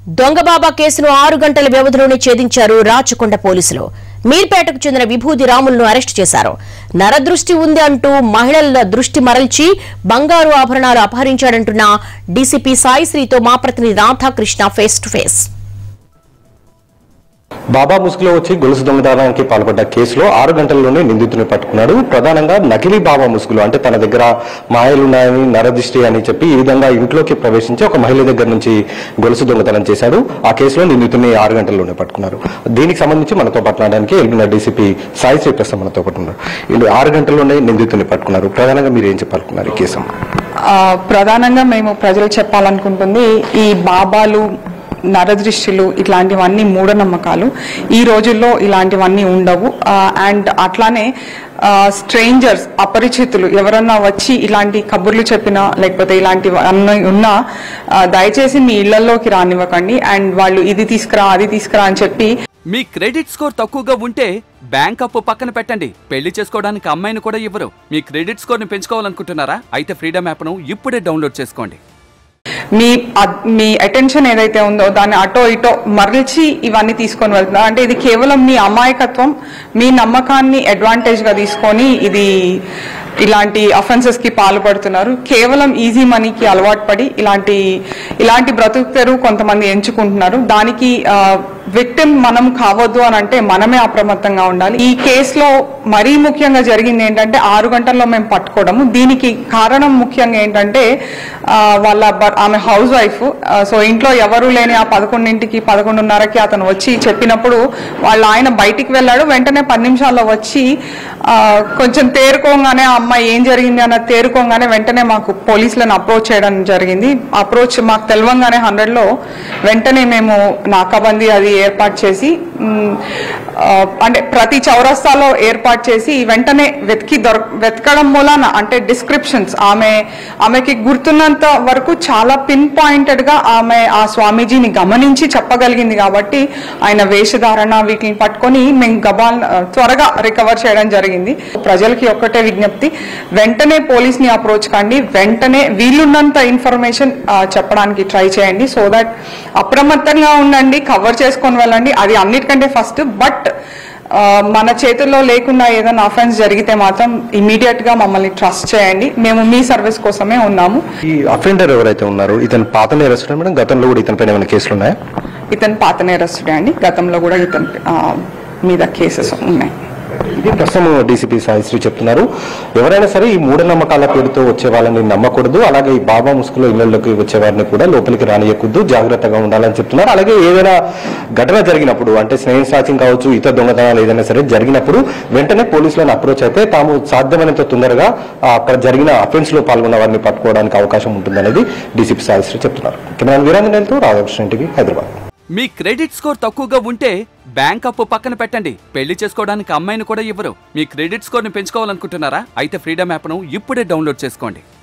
దొంగబాబా కేసును ఆరు గంటల వ్యవధిలోనే ఛేదించారు రాచకొండ పోలీసులు మీర్పేటకు చెందిన విభూది రాములను అరెస్టు చేశారు నరదృష్టి ఉంది అంటూ మహిళల దృష్టి మరల్చి బంగారు ఆభరణాలు అపహరించాడంటున్న డీసీపీ సాయిశ్రీతో మా ప్రతినిధి రాధాకృష్ణ ఫేస్ టు ఫేస్ బాబా ముసుగులో వచ్చి గొలుసు దొంగతనానికి పాల్పడ్డ కేసులో ఆరు గంటల్లోనే నిందితుని పట్టుకున్నాడు ప్రధానంగా నకిలీ బాబా ముసుగులు అంటే తన దగ్గర మాయలున్నాయని నరదిష్టి అని చెప్పి ఈ విధంగా ఇంట్లోకి ప్రవేశించి ఒక మహిళ దగ్గర నుంచి గొలుసు దొంగతనం చేశాడు ఆ కేసులో నిందితుని ఆరు గంటల్లోనే పట్టుకున్నారు దీనికి సంబంధించి మనతో మాట్లాడడానికి ఎల్బిన డీసీపీ సాయి శ్రీ ప్రస్తుతం మనతో పాటు ఉన్నారు వీళ్ళు ఆరు గంటల్లోనే నిందితుని పట్టుకున్నారు ప్రధానంగా మీరు ఏం చెప్పాలనుకున్నారు ఈ కేసు ఆ, ప్రధానంగా మేము ప్రజలు చెప్పాలనుకుంటుంది ఈ బాబాలు నరదృష్టిలు ఇట్లాంటివన్నీ మూఢనమ్మకాలు ఈ రోజుల్లో ఇలాంటివన్నీ ఉండవు అండ్ అట్లానే స్ట్రేంజర్స్ అపరిచితులు ఎవరన్నా వచ్చి ఇలాంటి కబుర్లు చెప్పినా లేకపోతే ఇలాంటివి అన్నీ ఉన్నా ఆ, దయచేసి మీ ఇళ్లలోకి రానివ్వకండి అండ్ వాళ్ళు ఇది తీసుకురా అది తీసుకురా అని చెప్పి మీ క్రెడిట్ స్కోర్ తక్కువగా ఉంటే బ్యాంక్ అప్పు పక్కన పెట్టండి పెళ్లి చేసుకోవడానికి అమ్మాయిని కూడా ఇవ్వరు మీ క్రెడిట్ స్కోర్ ని పెంచుకోవాలనుకుంటున్నారా అయితే ఫ్రీడమ్ యాప్ ను ఇప్పుడే డౌన్లోడ్ చేసుకోండి మీ అద్- మీ అటెన్షన్ ఏదైతే ఉందో దాన్ని అటో ఇటో మరల్చి ఇవన్నీ తీసుకొని వెళ్తున్నారు అంటే ఇది కేవలం మీ అమాయకత్వం మీ నమ్మకాన్ని అడ్వాంటేజ్ గా తీసుకొని ఇది ఇలాంటి అఫెన్సెస్ కి పాల్పడుతున్నారు కేవలం ఈజీ మనీకి అలవాటు పడి ఇలాంటి ఇలాంటి బ్రతుకు తెరువు కొంతమంది ఎంచుకుంటున్నారు దానికి విక్టిమ్ మనం కావద్దు అని అంటే మనమే అప్రమత్తంగా ఉండాలి ఈ కేసులో మరీ ముఖ్యంగా జరిగింది ఏంటంటే ఆరు గంటల్లో మేము పట్టుకోవడము దీనికి కారణం ముఖ్యంగా ఏంటంటే ఆ, వాళ్ళ భర్- ఆమె హౌస్ వైఫ్ సో ఇంట్లో ఎవరు లేని ఆ పదకొండింటికి పదకొండున్నరకి అతను వచ్చి చెప్పినప్పుడు వాళ్ళ ఆయన బయటికి వెళ్ళాడు వెంటనే పది నిమిషాల్లో వచ్చి ఆ, కొంచెం తేరుకోగానే ఆ అమ్మాయి ఏం జరిగింది అన్న తేరుకోగానే వెంటనే మాకు పోలీసులను అప్రోచ్ చేయడం జరిగింది అప్రోచ్ మాకు తెలవంగానే హండ్రెడ్ లో వెంటనే మేము నాకాబందీ అది ఏర్పాటు చేసి మ్, ఆ, అంటే ప్రతి చౌరస్తాలో ఏర్పాటు చేసి వెంటనే వెతికి దొర వెతకడం మూలాన అంటే డిస్క్రిప్షన్స్ ఆమె ఆమెకి గుర్తున్నంత వరకు చాలా పిన్ పాయింటెడ్ గా ఆమె ఆ స్వామీజీని గమనించి చెప్పగలిగింది కాబట్టి ఆయన వేషధారణ వీటిని పట్టుకొని మేము గబాల్ త్వరగా రికవర్ చేయడం జరిగింది ప్రజలకి ఒక్కటే విజ్ఞప్తి వెంటనే పోలీస్ ని అప్రోచ్ కండి వెంటనే వీలున్నంత ఇన్ఫర్మేషన్ చెప్పడానికి ట్రై చేయండి సో దట్ అప్రమత్తంగా ఉండండి కవర్ చేసుకొని వెళ్ళండి అది అన్నిటికంటే ఫస్ట్ బట్ మన చేతుల్లో లేకుండా ఏదైనా అఫెన్స్ జరిగితే మాత్రం ఇమీడియట్ గా మమ్మల్ని ట్రస్ట్ చేయండి మేము మీ సర్వీస్ కోసమే ఉన్నాము ఈ అఫెండర్ ఎవరైతే ఉన్నారో ఇతను పాత నేరస్తుడు మేడం గతంలో కూడా ఇతని పైన ఏమైనా కేసులు ఉన్నాయా ఇతను పాత నేరస్తుడే అండి గతంలో కూడా ఇతని ఆ, మీద కేసెస్ ఉన్నాయి ఇది ప్రస్తుతం డీసీపీ సాయిశ్రీ చెప్తున్నారు ఎవరైనా సరే ఈ మూఢనమ్మకాల పేరుతో వచ్చే వాళ్ళని నమ్మకూడదు అలాగే ఈ బాబా ముసుగులో ఇళ్లలోకి వచ్చే వారిని కూడా లోపలికి రానియకూడదు జాగ్రత్తగా ఉండాలని చెప్తున్నారు అలాగే ఏదైనా ఘటన జరిగినప్పుడు అంటే స్నేహ సాధ్యం కావచ్చు ఇతర దొంగతనాలు ఏదైనా సరే జరిగినప్పుడు వెంటనే పోలీసులను అప్రోచ్ అయితే తాము సాధ్యమైనంత తొందరగా ఆ, అక్కడ జరిగిన అఫెన్స్ లో పాల్గొన్న వారిని పట్టుకోవడానికి అవకాశం ఉంటుందనేది డీసీపీ సాయిశ్రీ చెప్తున్నారు కెమెరా వీరాంజనేయులతో రాధాకృష్ణ ఇంటికి హైదరాబాద్ మీ క్రెడిట్ స్కోర్ తక్కువగా ఉంటే బ్యాంక్ అప్పు పక్కన పెట్టండి పెళ్లి చేసుకోవడానికి అమ్మాయిని కూడా ఇవ్వరు మీ క్రెడిట్ స్కోర్ ని పెంచుకోవాలనుకుంటున్నారా అయితే ఫ్రీడమ్ యాప్ ను ఇప్పుడే డౌన్లోడ్ చేసుకోండి